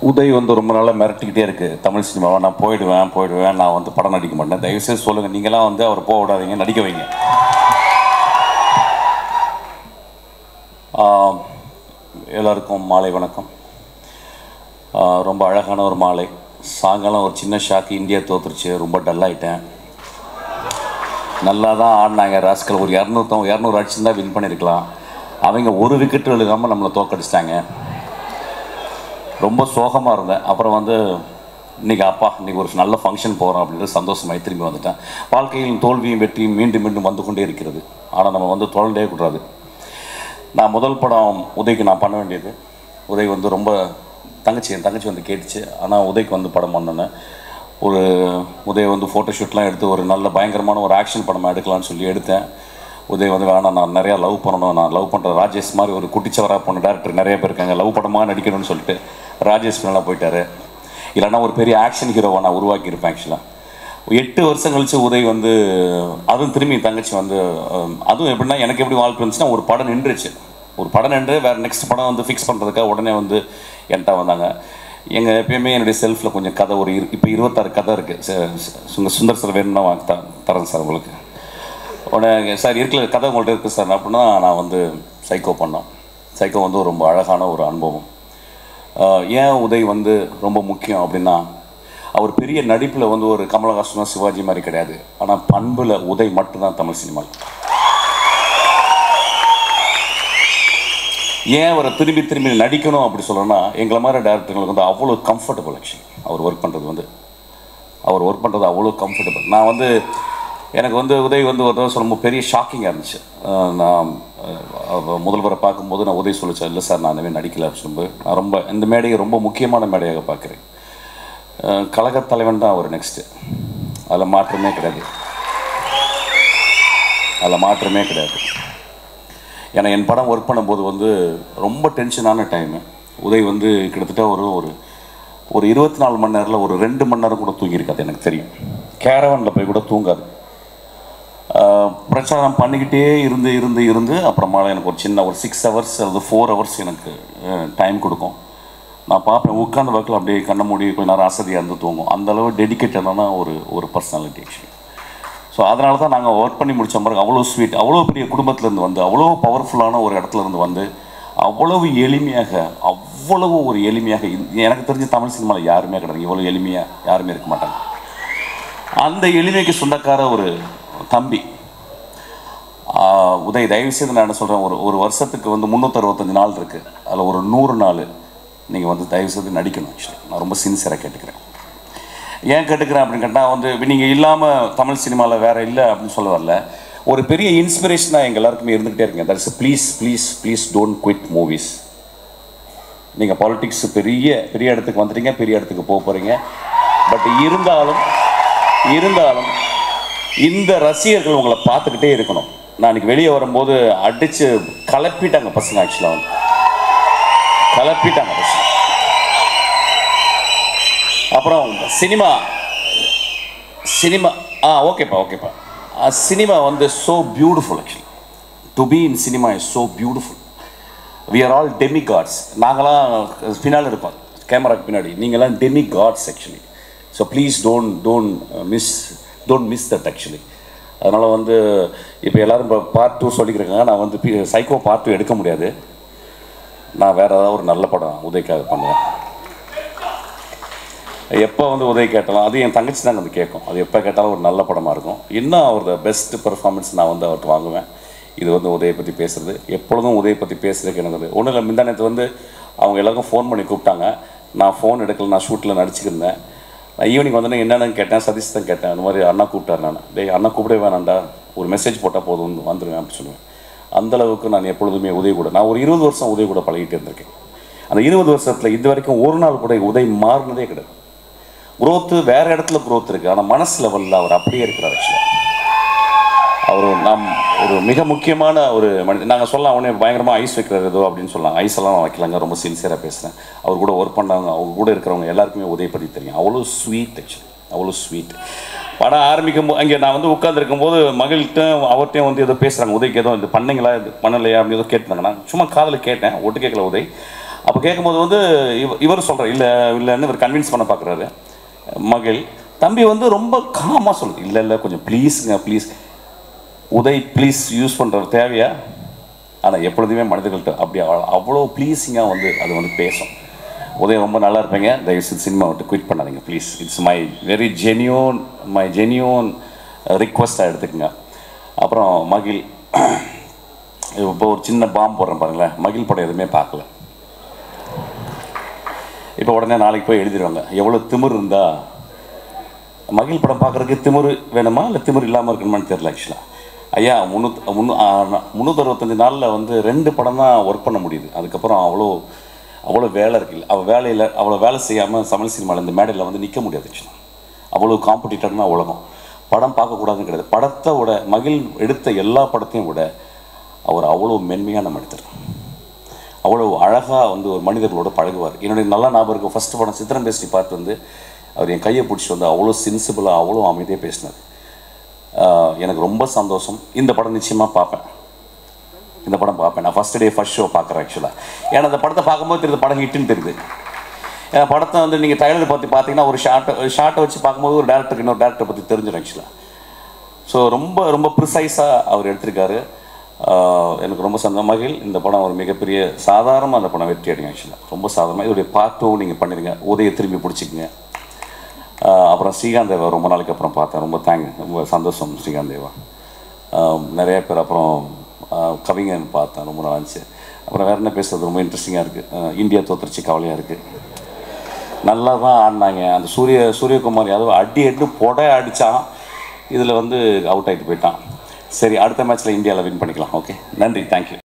உதய் வந்து ரொம்ப நாளாக மிரட்டிக்கிட்டே இருக்கு தமிழ் சினிமாவை நான் போயிடுவேன் போயிடுவேன் நான் வந்து படம் நடிக்க மாட்டேன் தயவுசெய்து சொல்லுங்கள் நீங்களாம் வந்து அவர் போக விடாதீங்க நடிக்க வைங்க ஆஹ், எல்லாருக்கும் மாலை வணக்கம் ஆஹ், ரொம்ப அழகான ஒரு மாலை சாயங்காலம் ஒரு சின்ன ஷாக்கு இந்தியா தோத்துருச்சு ரொம்ப டல்லாயிட்டேன் நல்லா தான் ஆடினாங்க ராஸ்கல் ஒரு இரநூத்தம் இரநூறு அடிச்சுருந்தா வின் பண்ணியிருக்கலாம் அவங்க ஒரு விக்கெட் எழுதாமல் நம்மளை தோக்கடிச்சிட்டாங்க ரொம்ப சோகமாக இருந்தேன் அப்புறம் வந்து இன்னைக்கு அப்பா இன்னைக்கு ஒரு நல்ல ஃபங்க்ஷன் போகிறோம் அப்படின்ட்டு சந்தோஷமாய் திரும்பி வந்துட்டேன் வாழ்க்கையில் தோல்வியும் வெற்றியும் மீண்டும் மீண்டும் வந்து கொண்டே இருக்கிறது ஆனால் நம்ம வந்து தொடர்ந்தே கூடாது நான் முதல் படம் உதய்க்கு நான் பண்ண வேண்டியது உதய் வந்து ரொம்ப தங்கச்சி என் தங்கச்சி வந்து கேட்டுச்சு ஆனால் உதய்க்கு வந்து படம் பண்ணேன் ஒரு உதய் வந்து ஃபோட்டோ ஷூட்லாம் எடுத்து ஒரு நல்ல பயங்கரமான ஒரு ஆக்ஷன் படமாக எடுக்கலாம்னு சொல்லி எடுத்தேன் உதய் வந்து வேணாம் நான் நிறையா லவ் பண்ணணும் நான் லவ் பண்ணுற ராஜேஷ் மாதிரி ஒரு குட்டிச்சவராக போன டேரக்டர் நிறைய பேர் இருக்காங்க லவ் படமாக நடிக்கணும்னு சொல்லிட்டு ராஜேஷ் மேலே போயிட்டாரு இல்லைன்னா ஒரு பெரிய ஆக்ஷன் ஹீரோவை நான் உருவாக்கியிருப்பேன் ஆக்சுவலாக எட்டு வருஷம் கழிச்சு உதய் வந்து அதுவும் திரும்பி என் தங்கச்சி வந்து அஹ், அதுவும் எப்படின்னா எனக்கு எப்படி வாழ்க்கை இருந்துச்சுன்னா ஒரு படம் நின்றுச்சு ஒரு படம் நின்று வேறு நெக்ஸ்ட் படம் வந்து ஃபிக்ஸ் பண்ணுறதுக்காக உடனே வந்து என்கிட்ட வந்தாங்க எங்கள் எப்பயுமே என்னுடைய செல்ஃபில் கொஞ்சம் கதை ஒரு இரு இப்போ இருபத்தாறு கதை இருக்குது சுந்தர் சார் வேணும்னா வாங்கி த தரேன் சார் உங்களுக்கு உடனே சார் இருக்கிற கதை உங்கள்கிட்ட இருக்குது சார் அப்படின்னா நான் வந்து சைக்கோ பண்ணோம் சைக்கோ வந்து ரொம்ப அழகான ஒரு அனுபவம் ஆஹ் ஏன் உதய் வந்து ரொம்ப முக்கியம் அப்படின்னா அவர் பெரிய நடிப்பில் வந்து ஒரு கமலஹாசனோ சிவாஜி மாதிரி கிடையாது ஆனால் பண்பில் உதய் மட்டும்தான் தமிழ் சினிமாவில் ஏன் அவரை திரும்பி திரும்பி நடிக்கணும் அப்படி சொல்லணும்னா எங்களை மாதிரி டேரக்டர்களுக்கு வந்து அவ்வளோ கம்ஃபர்டபுள் ஆக்சுவலி அவர் ஒர்க் பண்ணுறது வந்து அவர் ஒர்க் பண்ணுறது அவ்வளோ கம்ஃபர்டபுள் நான் வந்து எனக்கு வந்து உதய் வந்து ஒரு தடவை ரொம்ப பெரிய ஷாக்கிங்காக இருந்துச்சு அஹ் நான் அஹ், அவ முதல்வரை பார்க்கும்போது நான் உதய் சொல்லிச்சேன் இல்லை சார் நான் இனிமேல் நடிக்கல அப்படின்னு சொல்லும்போது நான் ரொம்ப இந்த மேடையை ரொம்ப முக்கியமான மேடையாக பார்க்குறேன் கழகத் தலைவன் தான் அவர் நெக்ஸ்ட்டு அதில் மாற்றமே கிடையாது அதில் மாற்றமே கிடையாது ஏன்னா என் படம் ஒர்க் பண்ணும்போது வந்து ரொம்ப டென்ஷனான டைமு உதய் வந்து கிட்டத்தட்ட ஒரு ஒரு ஒரு இருபத்தி நாலு மணி நேரத்தில் ஒரு ரெண்டு மணி நேரம் கூட தூங்கியிருக்காது எனக்கு தெரியும் கேரவனில் போய் கூட தூங்காது ஆஹ் பிரச்சாரம் பண்ணிக்கிட்டே இருந்து இருந்து இருந்து அப்புறமா எனக்கு ஒரு சின்ன ஒரு சிக்ஸ் ஹவர்ஸ் அல்லது ஃபோர் ஹவர்ஸ் எனக்கு டைம் கொடுக்கும் நான் பார்ப்பேன் உட்காந்து வாக்கில் அப்படியே கண்ண மூடி கொஞ்ச நேரம் அசதியாக இருந்து தூங்கும் அந்த அளவு டெடிக்கேட்டடான ஒரு ஒரு பர்சனாலிட்டி ஆக்சுவலி ஸோ அதனால தான் நாங்கள் ஒர்க் பண்ணி முடிச்ச பிறகு அவ்வளோ ஸ்வீட் அவ்வளோ பெரிய குடும்பத்துலேருந்து வந்து அவ்வளோ பவர்ஃபுல்லான ஒரு இடத்துல இருந்து வந்து அவ்வளவு எளிமையாக அவ்வளவு ஒரு எளிமையாக இந்த- எனக்கு தெரிஞ்ச தமிழ் சினிமாவில் யாருமே கிடையாது இவ்வளோ எளிமையாக யாருமே இருக்க மாட்டாங்க அந்த எளிமைக்கு சொந்தக்கார ஒரு தம்பி ஆஹ் உதய் தயவு செய்து நான் என்ன சொல்கிறேன் ஒரு ஒரு வருஷத்துக்கு வந்து முந்நூற்றறுபத்தஞ்சு நாள் இருக்குது அதில் ஒரு நூறு நாள் நீங்கள் வந்து தயவு செய்து நடிக்கணும் ஆக்சுவலி நான் ரொம்ப சின்சியராக கேட்டுக்கிறேன் ஏன் கேட்டுக்கிறேன் அப்படின்னு கேட்டால் வந்து நீங்கள் இல்லாமல் தமிழ் சினிமாவில் வேறு இல்லை அப்படின்னு சொல்ல வரல ஒரு பெரிய இன்ஸ்பிரேஷனாக எங்கள் எல்லாருக்குமே இருந்துகிட்டே இருக்குங்க that's please please please don't quit movies நீங்கள் பாலிடிக்ஸ் பெரிய பெரிய இடத்துக்கு வந்துட்டீங்க பெரிய இடத்துக்கு போக போகிறீங்க பட் இருந்தாலும் இருந்தாலும் இந்த ரசிகர்கள் உங்களை பார்த்துக்கிட்டே இருக்கணும் நான் இன்னைக்கு வெளியே வரும்போது அடித்து கலப்பிட்டாங்க பசங்க ஆக்சுவலாக வந்து கலப்பிட்டாங்க பசங்க அப்புறம் சினிமா சினிமா ஆ ஓகேப்பா ஓகேப்பா சினிமா வந்து so beautiful actually to be in cinema is so beautiful we are all demigods நாங்களாம் பின்னால் இருப்போம் கேமராக்கு பின்னாடி நீங்களாம் demigods actually so please don't don't miss don't miss that actually அதனால் வந்து இப்போ எல்லோரும் இப்போ பார்ட் டூ சொல்லிக்கிறாங்க நான் வந்து சைக்கோ பார்ட் டூ எடுக்க முடியாது நான் வேறு ஏதாவது ஒரு நல்ல படம் உதய்க்காக பண்ணுவேன் எப்போ வந்து உதவி கேட்டாலும் அது என் தங்கச்சி தான் வந்து கேட்கும் அது எப்போ கேட்டாலும் ஒரு நல்ல படமாக இருக்கும் இன்னும் அவரோட பெஸ்ட் பெர்ஃபார்மன்ஸ் நான் வந்து அவர்கிட்ட வாங்குவேன் இது வந்து உதயை பற்றி பேசுறது எப்பொழுதும் உதயை பற்றி பேசுறதுக்கு எனக்கு அது ஒன்றும் இல்லை முந்தானத்து வந்து அவங்க எல்லாருக்கும் ஃபோன் பண்ணி கூப்பிட்டாங்க நான் ஃபோன் எடுக்கல நான் ஷூட்டில் நடிச்சுக்கிருந்தேன் நான் ஈவினிங் வந்தோன்னே என்னென்னு கேட்டேன் சதீஷ் தான் கேட்டேன் இந்த மாதிரி அண்ணா கூப்பிட்டாரு நான் டேய் அண்ணா கூப்பிடவே வேணாண்டா ஒரு மெசேஜ் போட்டால் போதும் வந்து வந்துடுவேன் அப்படின்னு சொல்லுவேன் அந்த அளவுக்கு நான் எப்பொழுதுமே உதவி கூட நான் ஒரு இருபது வருஷம் உதவி கூட பழகிட்டு இருந்திருக்கேன் அந்த இருபது வருஷத்தில் இது வரைக்கும் ஒரு நாள் கூட உதவி மாறினதே கிடையாது growth வேற இடத்துல growth இருக்கு ஆனால் மனசு லெவலில் அவர் அப்படியே இருக்கிறார் ஆக்சுவலாக அவர் நம் ஒரு மிக முக்கியமான ஒரு மனிதன் நாங்கள் சொல்லலாம் அவனே பயங்கரமாக ஐஸ் வைக்கிறது ஏதோ அப்படின்னு சொல்லலாம் ஐஸ் எல்லாம் நான் வைக்கலாங்க ரொம்ப சின்சியராக பேசுகிறேன் அவர் கூட ஒர்க் பண்ணாங்க அவங்க கூட இருக்கிறவங்க எல்லாருக்குமே உதவி பற்றி தெரியும் அவ்வளோ ஸ்வீட் ஆக்சுவலி அவ்வளோ ஸ்வீட் படம் ஆரம்பிக்கும் போது அங்கே நான் வந்து உட்காந்துருக்கும் போது மகள்கிட்ட அவர்கிட்டையும் வந்து ஏதோ பேசுகிறாங்க உதய்க்கு ஏதோ இது பண்ணீங்களா இது பண்ணலையா அப்படின்னு ஏதோ கேட்டாங்க நான் சும்மா காதில் கேட்டேன் ஒட்டு கேட்கல உதய் அப்போ கேட்கும்போது வந்து இவ இவர் சொல்கிறார் இல்லை இல்லைன்னு இவர் கன்வின்ஸ் பண்ண பார்க்குறாரு மகள் தம்பி வந்து ரொம்ப காமாக சொல்லுது இல்லை இல்லை கொஞ்சம் ப்ளீஸுங்க ப்ளீஸ் உதய் ப்ளீஸ் யூஸ் பண்ணுற தேவையா ஆனால் எப்பொழுதுமே மனிதர்கள்ட்ட அப்படி அவ்வளோ- அவ்வளோ ப்ளீஸிங்காக வந்து அது வந்து பேசும் உதய் ரொம்ப நல்லா இருப்பீங்க தயவுசெய்து சினிமா விட்டு குவிட் பண்ணாதீங்க please it's my very genuine my genuine ரிக்வஸ்ட்டாக எடுத்துக்கங்க அப்புறம் மகிழ் இப்போ ஒரு சின்ன பாம்பு போடுறேன் பாருங்களேன் மகிழ் படம் எதுவுமே பார்க்கல இப்போ உடனே நாளைக்கு போய் எழுதிடுவாங்க எவ்வளோ திமிர் இருந்தா மகிழ் படம் பார்க்குறதுக்கு திமிரு வேணுமா இல்லை திமிரு இல்லாமல் இருக்கணுமான்னு தெரியல ஆக்சுவலாக ஐயா முந்நூற்றி முந்நூ முந்நூற்றி அறுபத்தஞ்சு நாளில் வந்து ரெண்டு படம் தான் ஒர்க் பண்ண முடியுது அதுக்கப்புறம் அவ்வளோ அவ்வளோ வேலை இருக்குல்ல அவள் வேலையில் அவ்வளோ வேலை செய்யாமல் தமிழ் சினிமாவில் இந்த மேடையில் வந்து நிற்க முடியாது ஆக்சுவலாக அவ்வளோ காம்படிட்டர்னா உலகம் படம் பார்க்கக்கூடாதுன்னு கிடையாது படத்தை விட மகிழ் எடுத்த எல்லா படத்தையும் விட அவர் அவ்வளோ மென்மையான மனிதர் அவ்வளோ அழகாக வந்து ஒரு மனிதர்களோட பழகுவார் என்னுடைய நல்ல ஞாபகம் இருக்கும் ஃபஸ்ட்டு படம் சித்திரம் பேசி பார்த்து வந்து அவர் என் கையை பிடிச்சி வந்து அவ்வளோ சென்சிபிளாக அவ்வளோ அமைதியாக பேசினார் ஆஹ் எனக்கு ரொம்ப சந்தோஷம் இந்த படம் நிச்சயமாக பார்ப்பேன் இந்த படம் பார்ப்பேன் நான் ஃபஸ்ட் டே ஃபர்ஸ்ட் ஷோ பார்க்குறேன் ஆக்சுவலாக ஏன்னா அந்த படத்தை பார்க்கும்போது தெரியுது படம் ஹிட்டுன்னு தெரியுது ஏன்னா படத்தை வந்து நீங்கள் ட்ரைலர் பற்றி பார்த்தீங்கன்னா ஒரு ஷார்ட்டை ஒரு ஷார்ட்டை வச்சு பார்க்கும்போது ஒரு டேரக்டருக்கு இன்னொரு டேரக்டரை பற்றி தெரிஞ்சிடும் ஆக்சுவலாக ஸோ ரொம்ப ரொம்ப ப்ரிசைஸாக அவர் எடுத்திருக்காரு ஆஹ் எனக்கு ரொம்ப சந்த மகிழ் இந்த படம் ஒரு மிகப்பெரிய சாதாரணமாக அந்த படம் வெற்றி அடையும் ஆக்சுவலாக ரொம்ப சாதாரணமாக இதோடைய பார்ட்டும் நீங்கள் பண்ணிடுங்க உதய திரும்பி பிடிச்சிக்கங்க ஆஹ் அப்புறம் ஸ்ரீகாந்த் தேவா ரொம்ப நாளைக்கு அப்புறம் பார்த்தேன் ரொம்ப தேங்க் ரொம்ப சந்தோஷம் ஸ்ரீகாந்த் தேவா ஆஹ் நிறைய பேர் அப்புறம் ஆஹ் கவிஞன் பார்த்தேன் ரொம்ப நாள் இருந்துச்சு அப்புறம் வேற என்ன பேசுறது ரொம்ப இன்ட்ரெஸ்டிங்காக இருக்குது இந்தியா தோத்துருச்சு கவலையாக இருக்குது நல்லா தான் ஆடினாங்க அந்த சூரிய சூரியகுமார் யாதவ் அடி அடி பொட அடித்தான் இதில் வந்து அவுட் ஆகிட்டு போயிட்டான் சரி அடுத்த மேட்ச்சில் இந்தியாவில் வின் பண்ணிக்கலாம் ஓகே நன்றி தேங்க்யூ